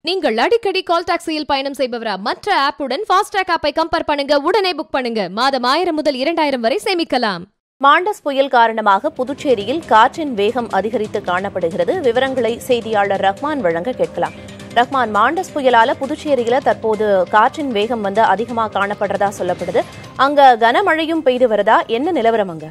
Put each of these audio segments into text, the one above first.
நீங்கள் அடிக்கடி கால் டாக்ஸியில் பயணம் செய்பவரா மற்ற ஆப்புடன் ஃபாஸ்டாக் ஆப்பை கம்பேர் பண்ணுங்க உடனே புக் பண்ணுங்க மாதம் ஆயிரம் முதல் இரண்டாயிரம் வரை சேமிக்கலாம் மாண்டஸ் புயல் காரணமாக புதுச்சேரியில் காற்றின் வேகம் அதிகரித்து காணப்படுகிறது விவரங்களை செய்தியாளர் ரஹ்மான் வழங்க கேட்கலாம் ரஹ்மான் மாண்டஸ் புயலால புதுச்சேரியில தற்போது காற்றின் வேகம் வந்து அதிகமா காணப்படுறதா சொல்லப்படுது அங்க கனமழையும் பெய்து வருதா என்ன நிலவரம் அங்க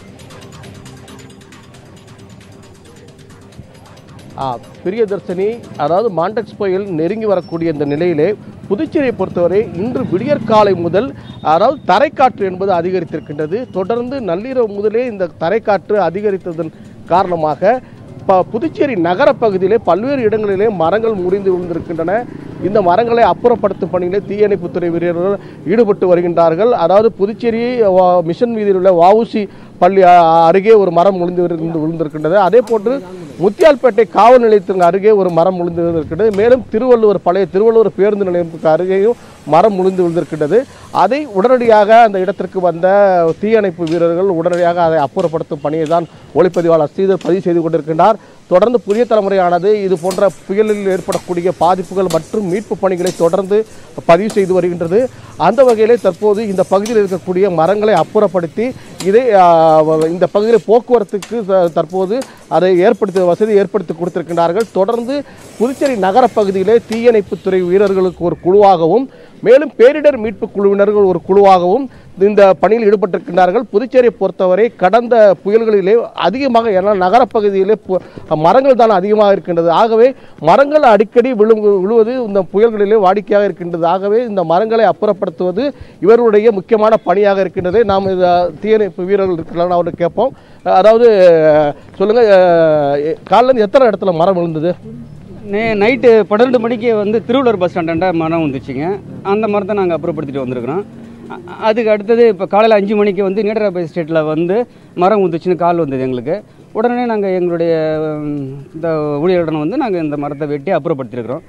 ஆ, பிரியதர்ஷினி அதாவது மாண்டெக்ஸ் புயல் நெருங்கி வரக்கூடிய இந்த நிலையிலே புதுச்சேரியை பொறுத்தவரை இன்று விடியற்காலை முதல் அதாவது தரைக்காற்று என்பது அதிகரித்திருக்கின்றது தொடர்ந்து நள்ளிரவு முதலே இந்த தரைக்காற்று அதிகரித்ததன் காரணமாக ப புதுச்சேரி நகர பகுதியிலே பல்வேறு இடங்களிலே மரங்கள் முறிந்து விழுந்திருக்கின்றன இந்த மரங்களை அப்புறப்படுத்தும் பணியிலே தீயணைப்புத்துறை வீரர்கள் ஈடுபட்டு வருகின்றார்கள் அதாவது புதுச்சேரி வ- மிஷன் வீதியில் உள்ள வஉசி பள்ளி அ- அருகே ஒரு மரம் விழுந்து விழுந்து- விழுந்திருக்கின்றது அதே போன்று முத்தியால்பேட்டை காவல் நிலையத்திற்கு அருகே ஒரு மரம் விழுந்து விழுந்திருக்கின்றது மேலும் திருவள்ளுவர் பழைய திருவள்ளுவர் பேருந்து நிலையத்துக்கு அருகேயும் மரம் விழுந்து விழுந்திருக்கின்றது அதை உடனடியாக அந்த இடத்திற்கு வந்த தீயணைப்பு வீரர்கள் உடனடியாக அதை அப்புறப்படுத்தும் பணியை தான் ஒளிப்பதிவாளர் ஸ்ரீதர் பதிவு செய்து கொண்டிருக்கின்றார் தொடர்ந்து புதிய தலைமுறையானது இது போன்ற புயலில் ஏற்படக்கூடிய பாதிப்புகள் மற்றும் மீட்பு பணிகளை தொடர்ந்து பதிவு செய்து வருகின்றது அந்த வகையிலே தற்போது இந்த பகுதியில் இருக்கக்கூடிய மரங்களை அப்புறப்படுத்தி இதை ஆ, இந்த பகுதியில் போக்குவரத்துக்கு த- தற்போது அதை ஏற்படுத்தி வசதி ஏற்படுத்தி கொடுத்திருக்கின்றார்கள் தொடர்ந்து புதுச்சேரி நகர பகுதியிலே தீயணைப்புத்துறை வீரர்களுக்கு ஒரு குழுவாகவும் மேலும் பேரிடர் மீட்பு குழுவினர்கள் ஒரு குழுவாகவும் இந்த பணியில் ஈடுபட்டிருக்கின்றார்கள் புதுச்சேரியை பொறுத்தவரை கடந்த புயல்களிலே அதிகமாக ஏன்னா நகரப்பகுதியிலே பு- மரங்கள் தான் அதிகமாக இருக்கின்றது ஆகவே மரங்கள் அடிக்கடி விழு விழுவது இந்த புயல்களிலே வாடிக்கையாக இருக்கின்றது ஆகவே இந்த மரங்களை அப்புறப்படுத்துவது இவருடைய முக்கியமான பணியாக இருக்கின்றது நாம் இத தீயணைப்பு வீரர்கள் இருக்கிறாங்க அவர்கிட்ட கேட்போம் அதாவது சொல்லுங்க அஹ், காலைல இருந்து எத்தனை இடத்துல மரம் விழுந்தது நே நைட்டு பன்னிரெண்டு மணிக்கு வந்து திருவள்ளூர் பஸ் ஸ்டாண்டாண்ட மரம் வந்துச்சுங்க அந்த மரத்தை நாங்கள் அப்புறப்படுத்திட்டு வந்திருக்கிறோம் அ- அதுக்கு அடுத்தது இப்போ காலையில் அஞ்சு மணிக்கு வந்து நீடராபாய் ஸ்டேட்டில் வந்து மரம் வந்துச்சுன்னு கால் வந்தது எங்களுக்கு உடனே நாங்கள் எங்களுடைய ம், இந்த ஊழியருடன் வந்து நாங்கள் இந்த மரத்தை வெட்டி அப்புறப்படுத்தியிருக்கிறோம்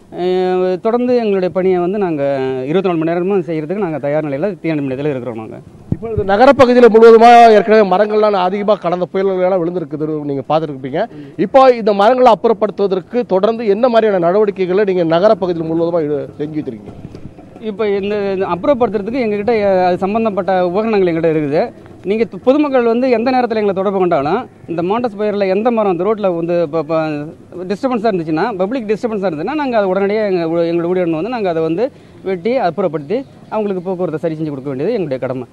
அஹ், தொடர்ந்து எங்களுடைய பணியை வந்து நாங்கள் இருபத்தி நாலு மணி நேரமும் செய்கிறதுக்கு நாங்கள் தயார் நிலையில் தீயணை நிலையத்தில் இருக்கிறோம் நாங்கள் இப்போ இந்த நகரப்பகுதியில் முழுவதுமாக ஏற்கனவே மரங்கள்லாம் அதிகமாக கடந்த புயல்களெல்லாம் விழுந்திருக்குது நீங்கள் பார்த்துருப்பீங்க இப்போ இந்த மரங்களை அப்புறப்படுத்துவதற்கு தொடர்ந்து என்ன மாதிரியான நடவடிக்கைகளை நீங்கள் நகரப்பகுதியில் முழுவதுமாக செஞ்சு வச்சிருக்கீங்க இப்போ இந்த இந்த அப்புறப்படுத்துறதுக்கு எங்ககிட்ட அஹ், அது சம்பந்தப்பட்ட உபகரணங்கள் எங்ககிட்ட இருக்குது நீங்கள் பொதுமக்கள் வந்து எந்த நேரத்தில் எங்களை தொடர்பு கொண்டாலும் இந்த மாண்டஸ் பயிரில் எந்த மரம் அந்த ரோட்டில் வந்து இப்போ டிஸ்டர்பன்ஸாக இருந்துச்சுன்னா பப்ளிக் டிஸ்டர்பன்ஸாக இருந்துச்சுன்னா நாங்கள் அதை உடனடியாக எங்கள் ஊ- எங்களோட ஊழியர்கள் வந்து நாங்கள் அதை வந்து வெட்டி அப்புறப்படுத்தி அவங்களுக்கு போக்குவரத்தை சரி செஞ்சு கொடுக்க வேண்டியது எங்களுடைய கடமை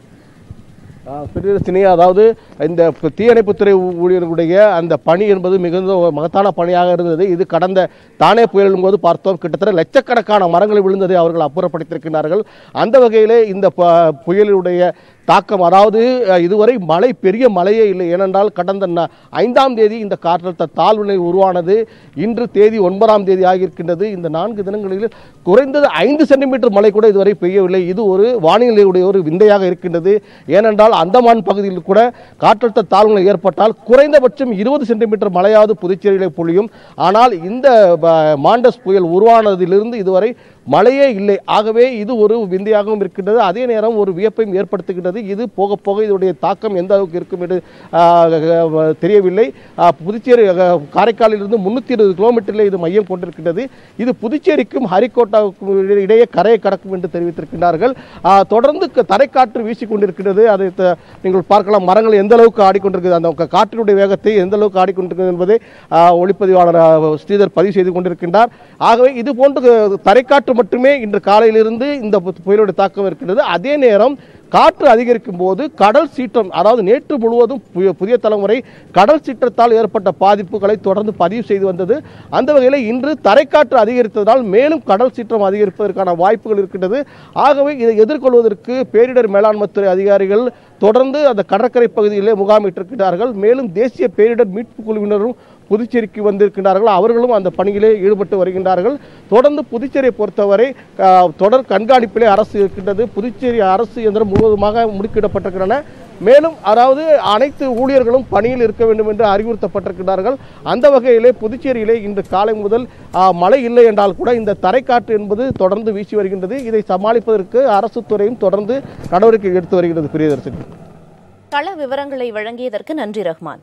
பிரியதர்ஷினி அதாவது இந்த ப- தீயணைப்புத்துறை ஊ- ஊழியர்களுடைய அந்த பணி என்பது மிகுந்த ஒரு மகத்தான பணியாக இருந்தது இது கடந்த தானே புயலின் போது பார்த்தோம் கிட்டத்தட்ட லட்சக்கணக்கான மரங்கள் விழுந்ததை அவர்கள் அப்புறப்படுத்தியிருக்கிறார்கள் அந்த வகையிலே இந்த ப- புயலுடைய தாக்கம் அதாவது அஹ், இதுவரை மழை பெரிய மழையே இல்லை ஏனென்றால் கடந்த ந- ஐந்தாம் தேதி இந்த காற்றழுத்த தாழ்வுநிலை உருவானது இன்று தேதி ஒன்பதாம் தேதி ஆகியிருக்கின்றது இந்த நான்கு தினங்களில் குறைந்தது ஐந்து சென்டிமீட்டர் மழை கூட இதுவரை பெய்யவில்லை இது ஒரு வானிலையுடைய ஒரு விந்தையாக இருக்கின்றது ஏனென்றால் அந்தமான் பகுதியில் கூட காற்றழுத்த தாழ்வுநிலை ஏற்பட்டால் குறைந்தபட்சம் இருபது சென்டிமீட்டர் மழையாவது புதுச்சேரியிலே பொழியும் ஆனால் இந்த ப- மாண்டஸ் புயல் உருவானதிலிருந்து இதுவரை மழையே இல்லை ஆகவே இது ஒரு விந்தையாகவும் இருக்கின்றது அதே நேரம் ஒரு வியப்பையும் ஏற்படுத்துகின்றது இது போக போக இதனுடைய தாக்கம் எந்த அளவுக்கு இருக்கும் என்று ஆஹ், ஆஹ், தெரியவில்லை ஆஹ், புதுச்சேரி ஆஹ், காரைக்காலிலிருந்து முன்னூற்றி இருபது கிலோமீட்டரில் இது மையம் கொண்டிருக்கின்றது இது புதுச்சேரிக்கும் ஹரிகோட்டாவுக்கும் இடையே- இடையே கரையை கடக்கும் என்று தெரிவித்திருக்கின்றார்கள் ஆஹ், தொடர்ந்து க- தரைக்காற்று வீசிக் கொண்டிருக்கிறது அதை த- நீங்கள் பார்க்கலாம் மரங்கள் எந்த அளவுக்கு ஆடிக்கொண்டிருக்கிறது அந்த க- காற்றினுடைய வேகத்தை எந்த அளவுக்கு ஆடிக்கொண்டிருக்கிறது என்பதை ஆஹ், ஒளிப்பதிவாளர் ஆஹ், ஸ்ரீதர் பதிவு செய்து கொண்டிருக்கின்றார் ஆகவே இது போன்று தரைக்காற்று மட்டுமே இன்று காலையிலிருந்து இந்த பு- புயலுடைய தாக்கம் இருக்கின்றது அதே நேரம் காற்று அதிகரிக்கும் போது கடல் சீற்றம் அதாவது நேற்று முழுவதும் புதிய புதிய தலைமுறை கடல் சீற்றத்தால் ஏற்பட்ட பாதிப்புகளை தொடர்ந்து பதிவு செய்து வந்தது அந்த வகையில் இன்று தரைக்காற்று அதிகரித்ததால் மேலும் கடல் சீற்றம் அதிகரிப்பதற்கான வாய்ப்புகள் இருக்கின்றது ஆகவே இதை எதிர்கொள்வதற்கு பேரிடர் மேலாண்மை துறை அதிகாரிகள் தொடர்ந்து அந்த கடற்கரை பகுதியிலே முகாமிட்டிருக்கிறார்கள் மேலும் தேசிய பேரிடர் மீட்பு குழுவினரும் புதுச்சேரிக்கு வந்திருக்கின்றார்கள் அவர்களும் அந்த பணியிலே ஈடுபட்டு வருகின்றார்கள் தொடர்ந்து புதுச்சேரியை பொறுத்தவரை ஆஹ், தொடர் கண்காணிப்பிலே அரசு இருக்கின்றது புதுச்சேரி அரசு இயந்திரம் முழுவதுமாக முடுக்கிடப்பட்டிருக்கின்றன மேலும் அதாவது அனைத்து ஊழியர்களும் பணியில் இருக்க வேண்டும் என்று அறிவுறுத்தப்பட்டிருக்கிறார்கள் அந்த வகையிலே புதுச்சேரியிலே இன்று காலை முதல் ஆஹ், மழை இல்லை என்றால் கூட இந்த தரைக்காற்று என்பது தொடர்ந்து வீசி வருகின்றது இதை சமாளிப்பதற்கு அரசு துறையும் தொடர்ந்து நடவடிக்கை எடுத்து வருகிறது பிரியதர்ஷினி கள விவரங்களை வழங்கியதற்கு நன்றி ரஹ்மான்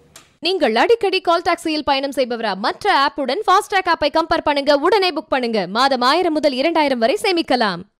நீங்கள் அடிக்கடி கால் டாக்ஸியில் பயணம் செய்பவரா மற்ற ஆப்புடன் ஃபாஸ்டாக் ஆப்பை கம்பேர் பண்ணுங்க உடனே புக் பண்ணுங்க மாதம் ஆயிரம் முதல் இரண்டாயிரம் வரை சேமிக்கலாம்